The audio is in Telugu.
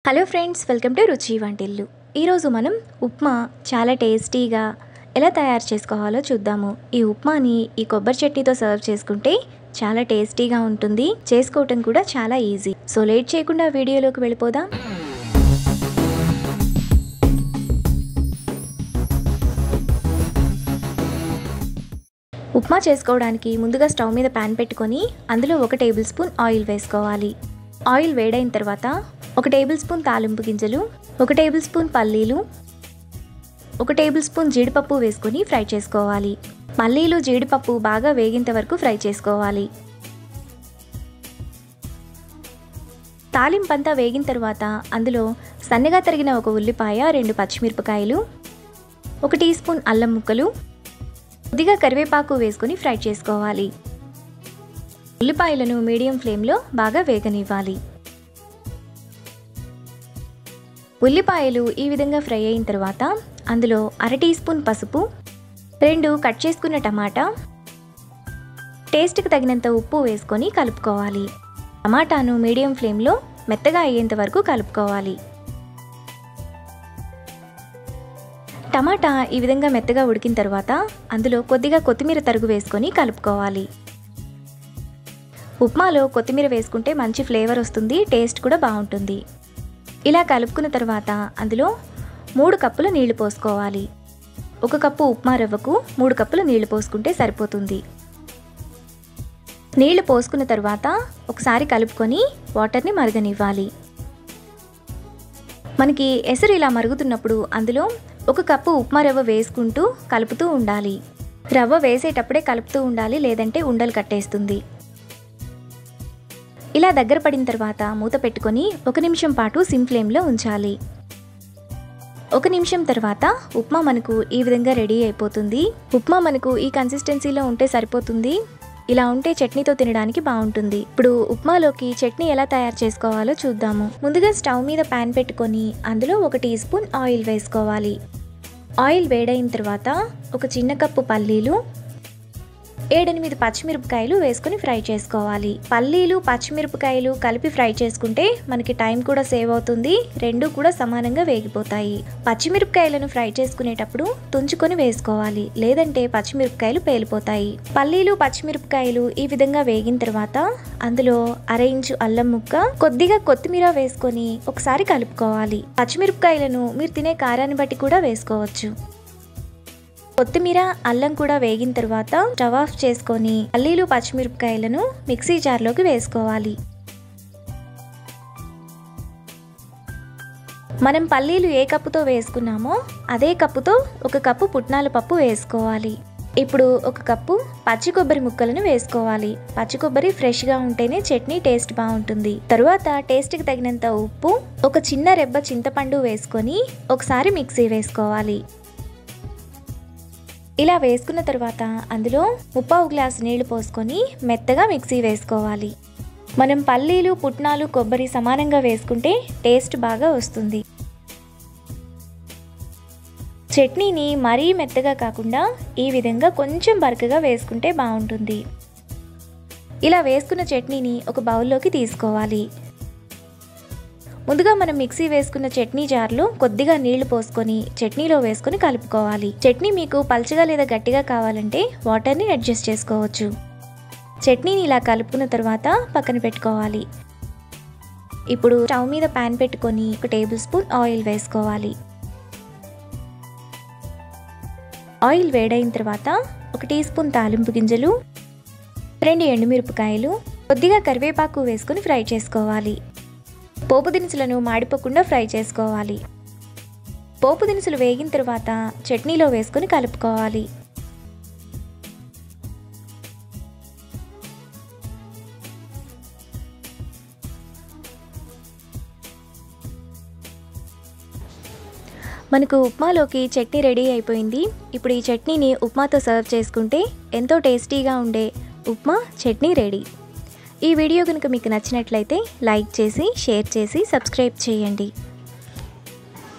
హలో ఫ్రెండ్స్ వెల్కమ్ టు రుచి వంటిల్లు ఈరోజు మనం ఉప్మా చాలా టేస్టీగా ఎలా తయారు చేసుకోవాలో చూద్దాము ఈ ఉప్మాని ఈ కొబ్బరి చట్నీతో సర్వ్ చేసుకుంటే చాలా టేస్టీగా ఉంటుంది చేసుకోవటం కూడా చాలా ఈజీ సో లేట్ చేయకుండా వీడియోలోకి వెళ్ళిపోదాం ఉప్మా చేసుకోవడానికి ముందుగా స్టవ్ మీద ప్యాన్ పెట్టుకొని అందులో ఒక టేబుల్ స్పూన్ ఆయిల్ వేసుకోవాలి ఆయిల్ వేడైన తర్వాత ఒక టేబుల్ స్పూన్ తాలింపు గింజలు ఒక టేబుల్ స్పూన్ పల్లీలు ఒక టేబుల్ స్పూన్ జీడిపప్పు వేసుకొని ఫ్రై చేసుకోవాలి పల్లీలు జీడిపప్పు బాగా వేగేంత వరకు ఫ్రై చేసుకోవాలి తాలింపు అంతా వేగిన తర్వాత అందులో సన్నగా తరిగిన ఒక ఉల్లిపాయ రెండు పచ్చిమిరపకాయలు ఒక టీ స్పూన్ అల్లం ముక్కలు కొద్దిగా కరివేపాకు వేసుకొని ఫ్రై చేసుకోవాలి ఉల్లిపాయలను మీడియం ఫ్లేమ్లో బాగా వేగనివ్వాలి ఉల్లిపాయలు ఈ విధంగా ఫ్రై అయిన తర్వాత అందులో అర టీ స్పూన్ పసుపు రెండు కట్ చేసుకున్న టమాటా టేస్ట్కి తగినంత ఉప్పు వేసుకొని కలుపుకోవాలి టమాటాను మీడియం ఫ్లేమ్లో మెత్తగా అయ్యేంత వరకు కలుపుకోవాలి టమాటా ఈ విధంగా మెత్తగా ఉడికిన తర్వాత అందులో కొద్దిగా కొత్తిమీర తరుగు వేసుకొని కలుపుకోవాలి ఉప్మాలో కొత్తిమీర వేసుకుంటే మంచి ఫ్లేవర్ వస్తుంది టేస్ట్ కూడా బాగుంటుంది ఇలా కలుపుకున్న తర్వాత అందులో మూడు కప్పుల నీళ్లు పోసుకోవాలి ఒక కప్పు ఉప్మా రవ్వకు మూడు కప్పుల నీళ్లు పోసుకుంటే సరిపోతుంది నీళ్లు పోసుకున్న తర్వాత ఒకసారి కలుపుకొని వాటర్ని మరగనివ్వాలి మనకి ఎసరు ఇలా మరుగుతున్నప్పుడు అందులో ఒక కప్పు ఉప్మా రవ్వ వేసుకుంటూ కలుపుతూ ఉండాలి రవ్వ వేసేటప్పుడే కలుపుతూ ఉండాలి లేదంటే ఉండలు కట్టేస్తుంది ఇలా దగ్గర పడిన తర్వాత మూత పెట్టుకొని ఒక నిమిషం పాటు సిమ్ ఫ్లేమ్లో ఉంచాలి ఒక నిమిషం తర్వాత ఉప్మా మనకు ఈ విధంగా రెడీ అయిపోతుంది ఉప్మా మనకు ఈ కన్సిస్టెన్సీలో ఉంటే సరిపోతుంది ఇలా ఉంటే చట్నీతో తినడానికి బాగుంటుంది ఇప్పుడు ఉప్మాలోకి చట్నీ ఎలా తయారు చేసుకోవాలో చూద్దాము ముందుగా స్టవ్ మీద ప్యాన్ పెట్టుకొని అందులో ఒక టీ స్పూన్ ఆయిల్ వేసుకోవాలి ఆయిల్ వేడైన తర్వాత ఒక చిన్న కప్పు పల్లీలు ఏడెనిమిది పచ్చిమిరపకాయలు వేసుకొని ఫ్రై చేసుకోవాలి పల్లీలు పచ్చిమిరపకాయలు కలిపి ఫ్రై చేసుకుంటే మనకి టైం కూడా సేవ్ అవుతుంది రెండు కూడా సమానంగా వేగిపోతాయి పచ్చిమిరపకాయలను ఫ్రై చేసుకునేటప్పుడు తుంచుకొని వేసుకోవాలి లేదంటే పచ్చిమిరపకాయలు పేలిపోతాయి పల్లీలు పచ్చిమిరపకాయలు ఈ విధంగా వేగిన తర్వాత అందులో అర ఇంచు అల్లం ముక్క కొద్దిగా కొత్తిమీర వేసుకొని ఒకసారి కలుపుకోవాలి పచ్చిమిరపకాయలను మీరు తినే కారాన్ని బట్టి కూడా వేసుకోవచ్చు కొత్తిమీర అల్లం కూడా వేగిన తర్వాత స్టవ్ ఆఫ్ చేసుకొని పల్లీలు పచ్చిమిరపకాయలను మిక్సీ జార్లోకి వేసుకోవాలి మనం పల్లీలు ఏ కప్పుతో వేసుకున్నామో అదే కప్పుతో ఒక కప్పు పుట్నాల పప్పు వేసుకోవాలి ఇప్పుడు ఒక కప్పు పచ్చి కొబ్బరి ముక్కలను వేసుకోవాలి పచ్చి కొబ్బరి ఫ్రెష్గా ఉంటేనే చట్నీ టేస్ట్ బాగుంటుంది తరువాత టేస్ట్కి తగినంత ఉప్పు ఒక చిన్న రెబ్బ చింతపండు వేసుకొని ఒకసారి మిక్సీ వేసుకోవాలి ఇలా వేసుకున్న తర్వాత అందులో ముప్పావు గ్లాస్ నీళ్లు పోసుకొని మెత్తగా మిక్సీ వేసుకోవాలి మనం పల్లీలు పుట్నాలు కొబ్బరి సమానంగా వేసుకుంటే టేస్ట్ బాగా వస్తుంది చట్నీని మరీ మెత్తగా కాకుండా ఈ విధంగా కొంచెం బరకగా వేసుకుంటే బాగుంటుంది ఇలా వేసుకున్న చట్నీని ఒక బౌల్లోకి తీసుకోవాలి ముందుగా మనం మిక్సీ వేసుకున్న చట్నీ జార్లో కొద్దిగా నీళ్లు పోసుకొని చట్నీలో వేసుకొని కలుపుకోవాలి చట్నీ మీకు పల్చగా లేదా గట్టిగా కావాలంటే వాటర్ని అడ్జస్ట్ చేసుకోవచ్చు చట్నీని ఇలా కలుపుకున్న తర్వాత పక్కన పెట్టుకోవాలి ఇప్పుడు స్టవ్ మీద ప్యాన్ పెట్టుకొని ఒక టేబుల్ స్పూన్ ఆయిల్ వేసుకోవాలి ఆయిల్ వేడైన తర్వాత ఒక టీ స్పూన్ తాలింపు గింజలు రెండు ఎండుమిరపకాయలు కొద్దిగా కరివేపాకు వేసుకొని ఫ్రై చేసుకోవాలి పోపు దినుసులను మాడిపోకుండా ఫ్రై చేసుకోవాలి పోపు దినుసులు వేగిన తర్వాత చట్నీలో వేసుకొని కలుపుకోవాలి మనకు ఉప్మాలోకి చట్నీ రెడీ అయిపోయింది ఇప్పుడు ఈ చట్నీని ఉప్మాతో సర్వ్ చేసుకుంటే ఎంతో టేస్టీగా ఉండే ఉప్మా చట్నీ రెడీ ఈ వీడియో కనుక మీకు నచ్చినట్లయితే లైక్ చేసి షేర్ చేసి సబ్స్క్రైబ్ చేయండి